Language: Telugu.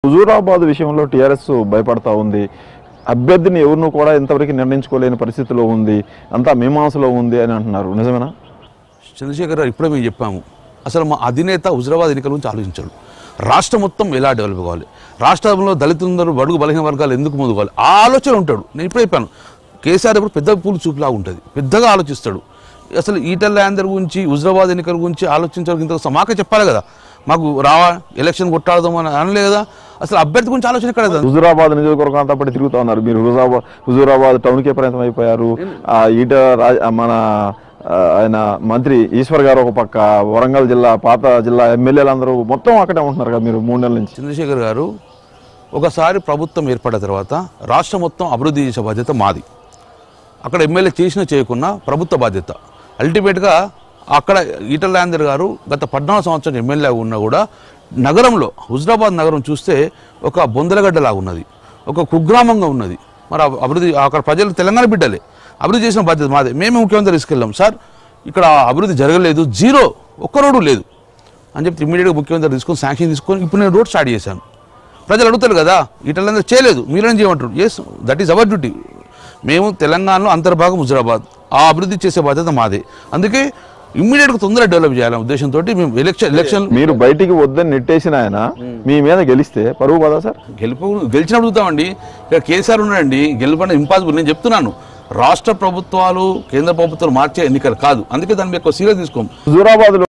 హుజూరాబాద్ విషయంలో టీఆర్ఎస్ భయపడతా ఉంది అభ్యర్థిని ఎవరిను కూడా ఇంతవరకు నిర్ణయించుకోలేని పరిస్థితిలో ఉంది అంతా మీమాంసలో ఉంది అని అంటున్నారు నిజమేనా చంద్రశేఖర్ గారు ఇప్పుడే మేము చెప్పాము అసలు మా అధినేత హుజరాబాద్ ఎన్నికల గురించి ఆలోచించాడు రాష్ట్రం మొత్తం ఎలా డెవలప్ కావాలి రాష్ట్రంలో దళితులందరూ బడుగు బలహీన వర్గాలు ఎందుకు ముందుకోవాలి ఆ ఆలోచన ఉంటాడు నేను ఇప్పుడే చెప్పాను కేసీఆర్ ఇప్పుడు పెద్ద పూలు చూపులా ఉంటుంది పెద్దగా ఆలోచిస్తాడు అసలు ఈటల ల్యాండర్ గురించి హుజరాబాద్ ఎన్నికల గురించి ఆలోచించడానికి ఇంత మాకే చెప్పాలి కదా మాకు రావా ఎలక్షన్ కొట్టాడదాం అని అనలే కదా అసలు అభ్యర్థి గురించి ఆలోచన ఎక్కడ కదా హుజూరాబాద్ నియోజకవర్గం అంతా పట్టి తిరుగుతా ఉన్నారు మీరు హుజూరాబాద్ హుజూరాబాద్ టౌన్కే పరిమితం అయిపోయారు ఆ ఈట రాజ మన ఆ, ఆయన మంత్రి ఈశ్వర్ గారు ఒక పక్క వరంగల్ జిల్లా పాత జిల్లా ఎమ్మెల్యేలు అందరూ మొత్తం అక్కడే ఉంటున్నారు కదా మీరు మూడు నెలల నుంచి చంద్రశేఖర్ గారు ఒకసారి ప్రభుత్వం ఏర్పడిన తర్వాత రాష్ట్రం మొత్తం అభివృద్ధి చేసే బాధ్యత మాది అక్కడ ఎమ్మెల్యే చేసినా చేయకున్నా ప్రభుత్వ బాధ్యత అల్టిమేట్గా అక్కడ ఈటల రాజేందర్ గారు గత పద్నాలుగు సంవత్సరం ఎమ్మెల్యే ఉన్నా కూడా నగరంలో హుజరాబాద్ నగరం చూస్తే ఒక బొందలగడ్డలాగా ఉన్నది ఒక కుగ్రామంగా ఉన్నది మరి ఆ అభివృద్ధి అక్కడ ప్రజలు తెలంగాణ బిడ్డలే అభివృద్ధి చేసిన బాధ్యత మాదే మేమే ముఖ్యమంత్రి తీసుకెళ్ళాం సార్ ఇక్కడ అభివృద్ధి జరగలేదు జీరో ఒక్క రోడ్డు లేదు అని చెప్పి ఇమీడియట్గా ముఖ్యమంత్రి తీసుకొని శాంక్షన్ తీసుకొని ఇప్పుడు నేను రోడ్ స్టార్ట్ చేశాను ప్రజలు అడుగుతారు కదా ఇటలందరూ చేయలేదు మీరేం చేయమంటారు yes that is our duty మేము తెలంగాణలో అంతర్భాగం హుజరాబాద్ ఆ అభివృద్ధి చేసే బాధ్యత మాదే అందుకే ఇమ్మీడియట్గా తొందరగా డెవలప్ చేయాలనే ఉద్దేశంతో మేము ఎలక్షన్ ఎలక్షన్ మీరు బయటికి వద్దని నెట్టేసిన ఆయన మీ మీద గెలిస్తే పరువు కదా సార్ గెలుపు గెలిచిన అడుగుతామండి ఇక్కడ కేసీఆర్ ఉన్నాడండి గెలుపడం ఇంపాసిబుల్ నేను చెప్తున్నాను రాష్ట్ర ప్రభుత్వాలు కేంద్ర ప్రభుత్వాలు మార్చే ఎన్నికలు కాదు అందుకే దాన్ని ఎక్కువ సీరియస్ తీసుకోం హుజూరాబాద్